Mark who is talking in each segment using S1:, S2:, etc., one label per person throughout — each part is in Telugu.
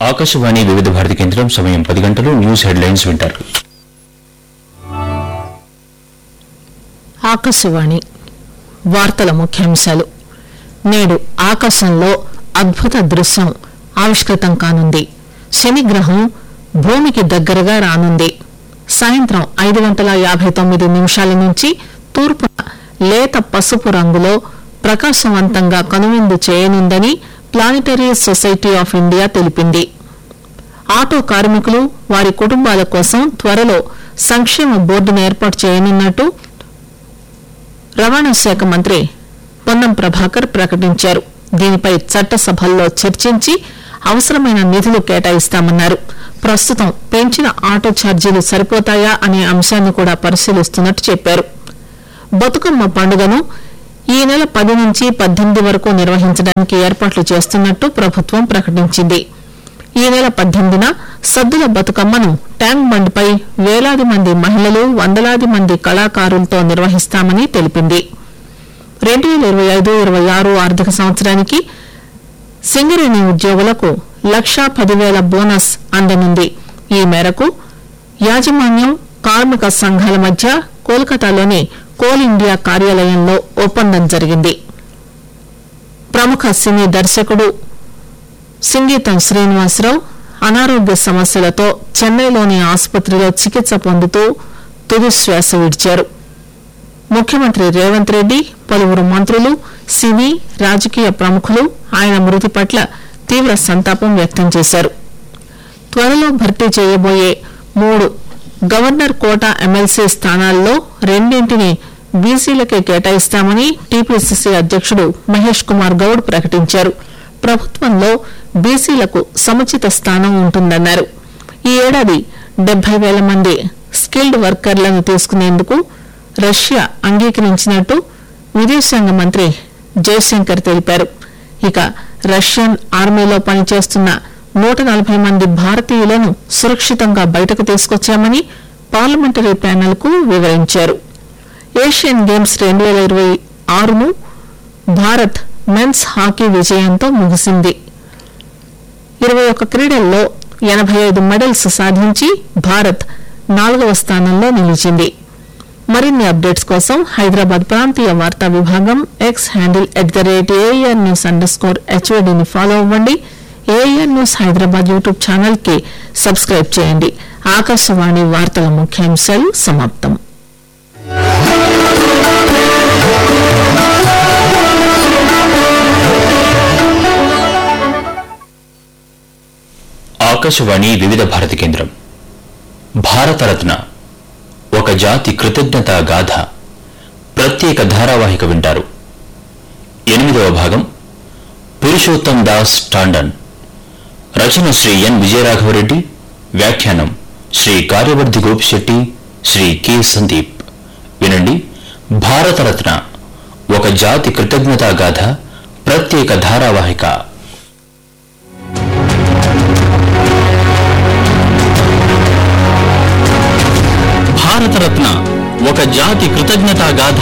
S1: ఆకాశవాణి వివిధ భారతి కేంద్రం సమయం పది గంటలు న్యూస్ హెడ్లైన్స్ వింటారు
S2: ఆకాశవాణి వార్తల ముఖ్యాంశాలు నేడు ఆకాశంలో అద్భుత దృశ్యం ఆవిష్కృతం కానుంది శనిగ్రహం భూమికి దగ్గరగా రానుంది సాయంత్రం ఐదు గంటల యాభై తొమ్మిది నిమిషాల నుంచి తూర్పున లేత పసుపు రంగులో ప్రకాశవంతంగా కనువిందు చేయనుందని ప్లానిటరీ సొసైటీ ఆఫ్ ఇండియా తెలిపింది ఆటో కార్మికులు వారి కుటుంబాల కోసం త్వరలో సంక్షేమ బోర్డును ఏర్పాటు చేయనున్నట్టు రవాణా శాఖ మంత్రి పొన్నం ప్రభాకర్ ప్రకటించారు దీనిపై చట్టసభల్లో చర్చించి అవసరమైన నిధులు కేటాయిస్తామన్నారు ప్రస్తుతం పెంచిన ఆటో ఛార్జీలు సరిపోతాయా అనే అంశాన్ని కూడా పరిశీలిస్తున్నట్టు చెప్పారు బతుకమ్మ పండుగను ఈ నెల పది నుంచి పద్దెనిమిది వరకు నిర్వహించడానికి ఏర్పాట్లు చేస్తున్నట్టు ప్రభుత్వం ప్రకటించింది ఈ నెల పద్దెనిమిదిన సద్దుల బతుకమ్మను ట్యాంక్ బండ్పై వేలాది మంది మహిళలు వందలాది మంది కళాకారులతో నిర్వహిస్తామని తెలిపింది రెండు వేల ఇరవై ఐదు ఇరవై ఆరు ఆర్థిక సంవత్సరానికి సింగరేణి ఉద్యోగులకు లక్షా పదివేల బోనస్ అందనుంది ఈ మేరకు యాజమాన్యం కార్మిక సంఘాల మధ్య కోల్కతాలోని కోల్ ఇండియా కార్యాలయంలో ఒప్పందం జరిగింది ప్రముఖ సినీ దర్శకుడు సింగీతం శ్రీనివాసరావు అనారోగ్య సమస్యలతో చెన్నైలోని ఆసుపత్రిలో చికిత్స పొందుతూ తుది శ్వాస విడిచారు ముఖ్యమంత్రి రేవంత్ రెడ్డి పలువురు మంత్రులు సినీ రాజకీయ ప్రముఖులు ఆయన మృతి పట్ల తీవ్ర సంతాపం వ్యక్తం చేశారు త్వరలో భర్తీ చేయబోయే మూడు గవర్నర్ కోటా ఎమ్మెల్సీ స్థానాల్లో రెండింటిని బీసీలకే కేటాయిస్తామని టీపీసీసీ అధ్యక్షుడు మహేష్ కుమార్ గౌడ్ ప్రకటించారు ప్రభుత్వంలో బీసీలకు సముచిత స్థానం ఉంటుందన్నారు ఈ ఏడాది డెబ్బై వేల మంది స్కిల్డ్ వర్కర్లను తీసుకునేందుకు రష్యా అంగీకరించినట్టు విదేశాంగ మంత్రి జయశంకర్ తెలిపారు ఇక రష్యన్ ఆర్మీలో పనిచేస్తున్న నూట నలభై మంది భారతీయులను సురక్షితంగా బయటకు తీసుకొచ్చామని పార్లమెంటరీ ప్యానెల్ కు వివరించారు ఏషియన్ గేమ్స్ రెండు వేల ఇరవై ఆరును భారత్ మెన్స్ హాకీ విజయంతో ముగిసింది ఇరవై ఒక్క క్రీడల్లో ఎనభై ఐదు మెడల్స్ సాధించి భారత్ నాలుగవ స్థానంలో నిలిచింది మరిన్ని అప్డేట్స్ కోసం హైదరాబాద్ ప్రాంతీయ వార్తా విభాగం X handle at the rate A R news underscore హెచ్ఓడిని ఫాలో అవ్వండి A R news Hyderabad YouTube channel కి సబ్స్క్రైబ్ చేయండి ఆకాశవాణి వార్తల ముఖ్యాంశాలు సమాప్తం
S1: ఆకాశవాణి వివిధ భారతి కేంద్రం భారతరత్న ఒక జాతి కృతజ్ఞతా గాథ ప్రత్యేక ధారావాహిక వింటారు ఎనిమిదవ భాగం పురుషోత్తం దాస్ టాండన్ రచన శ్రీ ఎన్ విజయరాఘవరెడ్డి వ్యాఖ్యానం శ్రీ కార్యవర్ధి గోపిశెట్టి శ్రీ కె సందీప్ వినండి భారతరత్న ఒక జాతి కృతజ్ఞతా గాథ ప్రత్యేక ధారావాహిక భారతరత్న ఒక జాతి కృతజ్ఞతా గాథ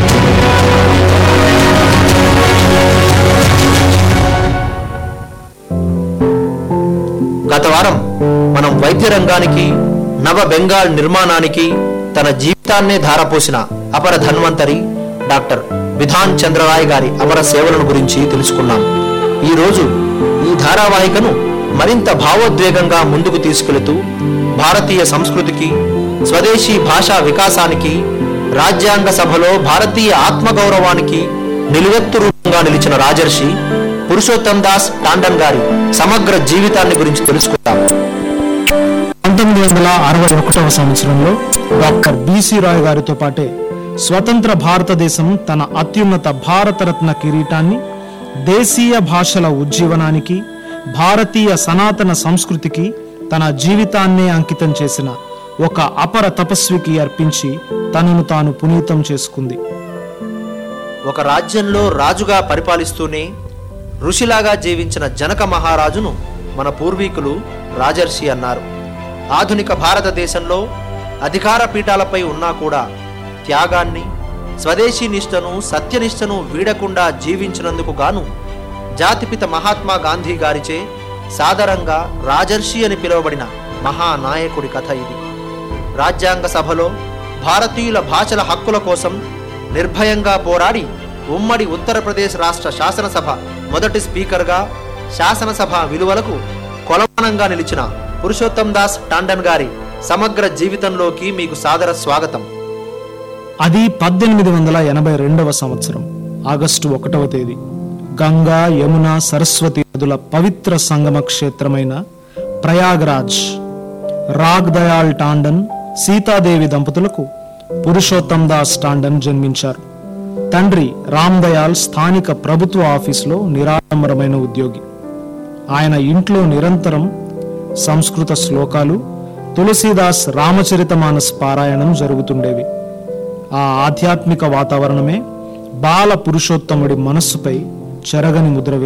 S3: గత వారం మనం వైద్య రంగానికి నవ బెంగాల్ నిర్మాణానికి తన జీవితాన్నే ధారపోసిన అపర ధన్వంతరి డాక్టర్ విధాన్ చంద్రరాయ్ గారి అమర సేవలను గురించి తెలుసుకున్నాం ఈ రోజు ఈ ధారావాహికను మరింత భావోద్వేగంగా ముందుకు తీసుకెళుతూ భారతీయ సంస్కృతికి స్వదేశీ భాషా వికాసానికి రాజ్యాంగ సభలో భారతీయ ఆత్మగౌరవానికి నిలువెత్తు రూపంగా నిలిచిన రాజర్షి పురుషోత్తం దాస్ టాండన్ గారి సమగ్ర జీవితాన్ని గురించి తెలుసుకుందాం
S4: పంతొమ్మిది వందల అరవై ఒకటవ సంవత్సరంలో డాక్టర్ బిసి రాయ్ గారితో పాటే స్వతంత్ర భారతదేశం తన అత్యున్నత భారతరత్న కిరీటాన్ని దేశీయ భాషల ఉజ్జీవనానికి భారతీయ సనాతన సంస్కృతికి తన జీవితాన్నే అంకితం చేసిన ఒక అపర తపస్వికి అర్పించి తనను తాను పునీతం చేసుకుంది
S3: ఒక రాజ్యంలో రాజుగా పరిపాలిస్తూనే ఋషిలాగా జీవించిన జనక మహారాజును మన పూర్వీకులు రాజర్షి అన్నారు ఆధునిక భారతదేశంలో అధికార పీఠాలపై ఉన్నా కూడా త్యాగాన్ని స్వదేశీ నిష్టను సత్యనిష్టను వీడకుండా జీవించినందుకు గాను జాతిపిత మహాత్మా గాంధీ గారిచే సాదరంగా రాజర్షి అని పిలువబడిన మహానాయకుడి కథ ఇది రాజ్యాంగ సభలో భారతీయుల భాషల హక్కుల కోసం నిర్భయంగా పోరాడి ఉమ్మడి ఉత్తరప్రదేశ్ రాష్ట్ర శాసనసభ మొదటి స్పీకర్గా శాసనసభ విలువలకు కొలమానంగా నిలిచిన పురుషోత్తం దాస్ టాండన్ గారి సమగ్ర జీవితంలోకి మీకు సాదర స్వాగతం
S4: అది పద్దెనిమిది వందల ఎనభై రెండవ సంవత్సరం ఆగస్టు ఒకటవ తేదీ గంగా యమున సరస్వతి నదుల పవిత్ర సంగమ క్షేత్రమైన ప్రయాగ్రాజ్ రాగ్ దయాల్ టాండన్ సీతాదేవి దంపతులకు పురుషోత్తం దాస్ టాండన్ జన్మించారు తండ్రి రామ్ దయాల్ స్థానిక ప్రభుత్వ ఆఫీసులో నిరాడంబరమైన ఉద్యోగి ఆయన ఇంట్లో నిరంతరం సంస్కృత శ్లోకాలు తులసీదాస్ రామచరితమానస్ పారాయణం జరుగుతుండేవి ఆ ఆధ్యాత్మిక వాతావరణమే బాల పురుషోత్తముడి మనస్సుపై చెరగని ముద్ర వేసింది.